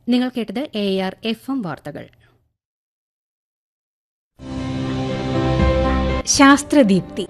നിങ്ങൾ കേട്ടത് A R F M വാർത്തകൾ ശാസ്ത്രദീപ്തി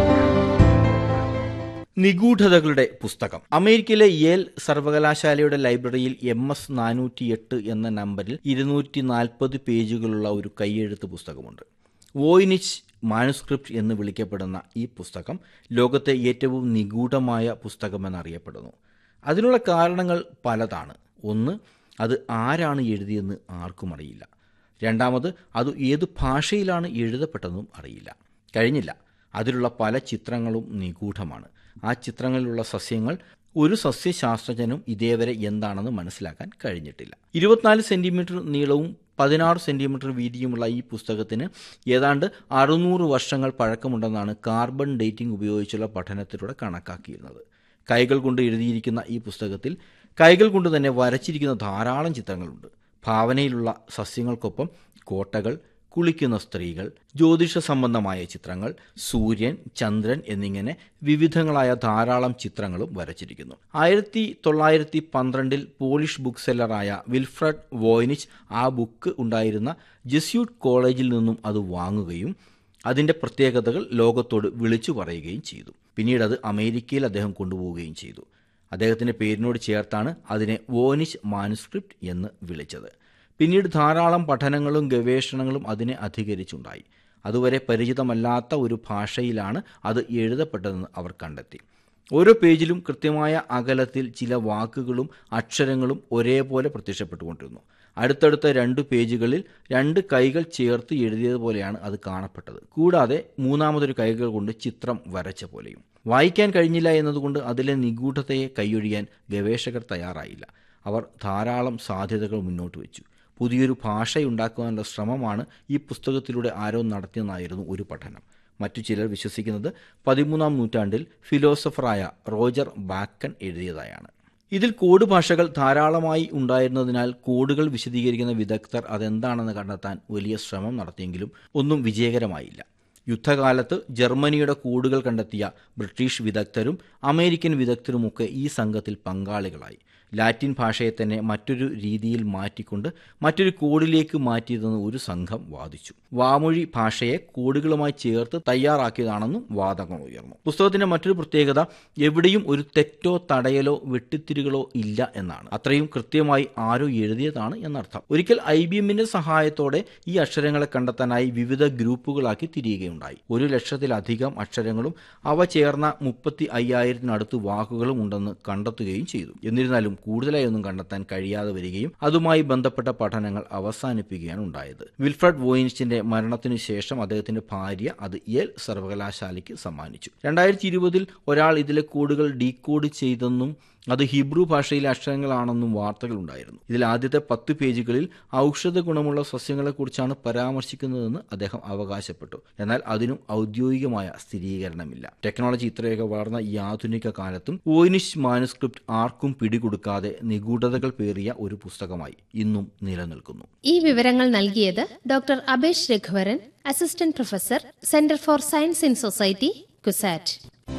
നിഗൂഢതകളുടെ പുസ്തകം അമേരിക്കയിലെ യേൽ സർവകലാശാലയുടെ ലൈബ്രറിയിൽ എം എസ് നാനൂറ്റിയെട്ട് എന്ന നമ്പറിൽ ഇരുന്നൂറ്റി നാൽപ്പത് പേജുകളുള്ള ഒരു കൈയെഴുത്ത് പുസ്തകമുണ്ട് വോയിനിച്ച് മാനുസ്ക്രിപ്റ്റ് എന്ന് വിളിക്കപ്പെടുന്ന ഈ പുസ്തകം ലോകത്തെ ഏറ്റവും നിഗൂഢമായ പുസ്തകമെന്നറിയപ്പെടുന്നു അതിനുള്ള കാരണങ്ങൾ പലതാണ് ഒന്ന് അത് ആരാണ് എഴുതിയെന്ന് ആർക്കും അറിയില്ല രണ്ടാമത് അത് ഏത് ഭാഷയിലാണ് എഴുതപ്പെട്ടതെന്നും അറിയില്ല കഴിഞ്ഞില്ല അതിലുള്ള പല ചിത്രങ്ങളും നിഗൂഢമാണ് ആ ചിത്രങ്ങളിലുള്ള സസ്യങ്ങൾ ഒരു സസ്യശാസ്ത്രജ്ഞനും ഇതേവരെ എന്താണെന്ന് മനസ്സിലാക്കാൻ കഴിഞ്ഞിട്ടില്ല ഇരുപത്തിനാല് സെൻറ്റിമീറ്റർ നീളവും പതിനാറ് സെൻറ്റിമീറ്റർ വീതിയുമുള്ള ഈ പുസ്തകത്തിന് ഏതാണ്ട് അറുന്നൂറ് വർഷങ്ങൾ പഴക്കമുണ്ടെന്നാണ് കാർബൺ ഡേറ്റിംഗ് ഉപയോഗിച്ചുള്ള പഠനത്തിലൂടെ കണക്കാക്കിയിരുന്നത് കൈകൾ കൊണ്ട് എഴുതിയിരിക്കുന്ന ഈ പുസ്തകത്തിൽ കൈകൾ കൊണ്ട് തന്നെ വരച്ചിരിക്കുന്ന ധാരാളം ചിത്രങ്ങളുണ്ട് ഭാവനയിലുള്ള സസ്യങ്ങൾക്കൊപ്പം കോട്ടകൾ കുളിക്കുന്ന സ്ത്രീകൾ ജ്യോതിഷ സംബന്ധമായ ചിത്രങ്ങൾ സൂര്യൻ ചന്ദ്രൻ എന്നിങ്ങനെ വിവിധങ്ങളായ ധാരാളം ചിത്രങ്ങളും വരച്ചിരിക്കുന്നു ആയിരത്തി തൊള്ളായിരത്തി പന്ത്രണ്ടിൽ പോളിഷ് ബുക്ക് സെല്ലറായ വിൽഫ്രഡ് വോയ്നിച്ച് ആ ബുക്ക് ഉണ്ടായിരുന്ന ജെസ്യൂട്ട് കോളേജിൽ നിന്നും അത് വാങ്ങുകയും അതിൻ്റെ പ്രത്യേകതകൾ ലോകത്തോട് വിളിച്ചു പറയുകയും ചെയ്തു പിന്നീട് അത് അമേരിക്കയിൽ അദ്ദേഹം കൊണ്ടുപോവുകയും ചെയ്തു അദ്ദേഹത്തിൻ്റെ പേരിനോട് ചേർത്താണ് അതിനെ വോനിഷ് മാനുസ്ക്രിപ്റ്റ് എന്ന് വിളിച്ചത് പിന്നീട് ധാരാളം പഠനങ്ങളും ഗവേഷണങ്ങളും അതിനെ അധികരിച്ചുണ്ടായി അതുവരെ പരിചിതമല്ലാത്ത ഒരു ഭാഷയിലാണ് അത് എഴുതപ്പെട്ടതെന്ന് അവർ കണ്ടെത്തി ഓരോ പേജിലും കൃത്യമായ അകലത്തിൽ ചില വാക്കുകളും അക്ഷരങ്ങളും ഒരേപോലെ പ്രത്യക്ഷപ്പെട്ടുകൊണ്ടിരുന്നു അടുത്തടുത്ത രണ്ട് പേജുകളിൽ രണ്ട് കൈകൾ ചേർത്ത് എഴുതിയതുപോലെയാണ് അത് കാണപ്പെട്ടത് കൂടാതെ മൂന്നാമതൊരു കൈകൾ കൊണ്ട് ചിത്രം വരച്ച പോലെയും വായിക്കാൻ കഴിഞ്ഞില്ല എന്നതുകൊണ്ട് അതിലെ നിഗൂഢതയെ കൈയൊഴിയാൻ ഗവേഷകർ തയ്യാറായില്ല അവർ ധാരാളം സാധ്യതകൾ മുന്നോട്ട് വെച്ചു പുതിയൊരു ഭാഷയുണ്ടാക്കുവാനുള്ള ശ്രമമാണ് ഈ പുസ്തകത്തിലൂടെ ആരോ നടത്തിയെന്നായിരുന്നു ഒരു പഠനം മറ്റു ചിലർ വിശ്വസിക്കുന്നത് പതിമൂന്നാം നൂറ്റാണ്ടിൽ ഫിലോസഫറായ റോജർ ബാക്കൺ എഴുതിയതായാണ് ഇതിൽ കോഡ് ഭാഷകൾ ധാരാളമായി ഉണ്ടായിരുന്നതിനാൽ കോഡുകൾ വിശദീകരിക്കുന്ന വിദഗ്ധർ അതെന്താണെന്ന് കണ്ടെത്താൻ വലിയ ശ്രമം നടത്തിയെങ്കിലും ഒന്നും വിജയകരമായില്ല യുദ്ധകാലത്ത് ജർമ്മനിയുടെ കോഡുകൾ കണ്ടെത്തിയ ബ്രിട്ടീഷ് വിദഗ്ധരും അമേരിക്കൻ വിദഗ്ധരുമൊക്കെ ഈ സംഘത്തിൽ പങ്കാളികളായി ലാറ്റിൻ ഭാഷയെ തന്നെ മറ്റൊരു രീതിയിൽ മാറ്റിക്കൊണ്ട് മറ്റൊരു കോഡിലേക്ക് മാറ്റിയതെന്ന് ഒരു സംഘം വാദിച്ചു വാമൊഴി ഭാഷയെ കോഡുകളുമായി ചേർത്ത് തയ്യാറാക്കിയതാണെന്നും വാദങ്ങൾ ഉയർന്നു പുസ്തകത്തിന്റെ മറ്റൊരു പ്രത്യേകത എവിടെയും ഒരു തെറ്റോ തടയലോ വെട്ടിത്തിരികളോ ഇല്ല എന്നാണ് അത്രയും കൃത്യമായി ആരോ എഴുതിയതാണ് എന്നർത്ഥം ഒരിക്കൽ ഐ ബി എമ്മിന്റെ സഹായത്തോടെ ഈ അക്ഷരങ്ങളെ കണ്ടെത്താനായി വിവിധ ഗ്രൂപ്പുകളാക്കി തിരിയുകയുണ്ടായി ഒരു ലക്ഷത്തിലധികം അക്ഷരങ്ങളും അവ ചേർന്ന മുപ്പത്തി അയ്യായിരത്തിനടുത്ത് വാക്കുകളും ഉണ്ടെന്ന് കണ്ടെത്തുകയും ചെയ്തു എന്നിരുന്നാലും കൂടുതലായി ഒന്നും കണ്ടെത്താൻ കഴിയാതെ വരികയും അതുമായി ബന്ധപ്പെട്ട പഠനങ്ങൾ അവസാനിപ്പിക്കുകയാണ് ഉണ്ടായത് വിൽഫ്രഡ് വോയിനിച്ചിന്റെ മരണത്തിനു ശേഷം അദ്ദേഹത്തിന്റെ ഭാര്യ അത് യേൽ സർവകലാശാലയ്ക്ക് സമ്മാനിച്ചു രണ്ടായിരത്തി ഇരുപതിൽ ഒരാൾ ഇതിലെ കോഡുകൾ ഡീകോഡ് ചെയ്തെന്നും അത് ഹിബ്രു ഭാഷയിലെ അക്ഷരങ്ങളാണെന്നും വാർത്തകളുണ്ടായിരുന്നു ഇതിൽ ആദ്യത്തെ പത്ത് പേജുകളിൽ ഔഷധ ഗുണമുള്ള സസ്യങ്ങളെക്കുറിച്ചാണ് പരാമർശിക്കുന്നതെന്ന് അദ്ദേഹം അവകാശപ്പെട്ടു എന്നാൽ അതിനും ഔദ്യോഗികമായ സ്ഥിരീകരണമില്ല ടെക്നോളജി ഇത്രയൊക്കെ വളർന്ന ഈ ആധുനിക കാലത്തും വോയിനിഷ് മാനുസ്ക്രിപ്റ്റ് ആർക്കും പിടികൊടുക്കാതെ നിഗൂഢതകൾ പേറിയ ഒരു പുസ്തകമായി ഇന്നും നിലനിൽക്കുന്നു ഈ വിവരങ്ങൾ നൽകിയത് doctor Abesh Raghuvaran assistant professor centre for science in society CUSAT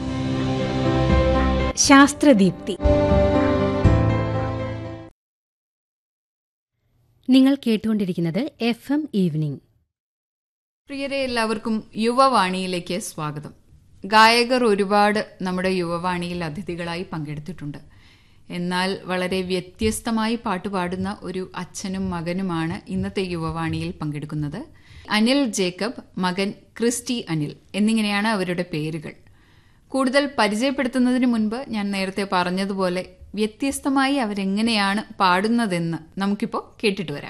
ശാസ്ത്രദീപ്തി നിങ്ങൾ കേട്ടുകൊണ്ടിരിക്കുന്നത് എഫ് എം ഈവനിംഗ് പ്രിയരെ എല്ലാവർക്കും യുവവാണിയിലേക്ക് സ്വാഗതം ഗായകർ ഒരുപാട് നമ്മുടെ യുവവാണിയിൽ അതിഥികളായി പങ്കെടുത്തിട്ടുണ്ട് എന്നാൽ വളരെ വ്യത്യസ്തമായി പാട്ടുപാടുന്ന ഒരു അച്ഛനും മകനുമാണ് ഇന്നത്തെ യുവവാണിയിൽ പങ്കെടുക്കുന്നത് അനിൽ ജേക്കബ് മകൻ ക്രിസ്റ്റി അനിൽ എന്നിങ്ങനെയാണ് അവരുടെ പേരുകൾ കൂടുതൽ പരിചയപ്പെടുത്തുന്നതിന് മുൻപ് ഞാൻ നേരത്തെ പറഞ്ഞതുപോലെ വ്യത്യസ്തമായി അവരെങ്ങനെയാണ് പാടുന്നതെന്ന് നമുക്കിപ്പോൾ കേട്ടിട്ട് വരാം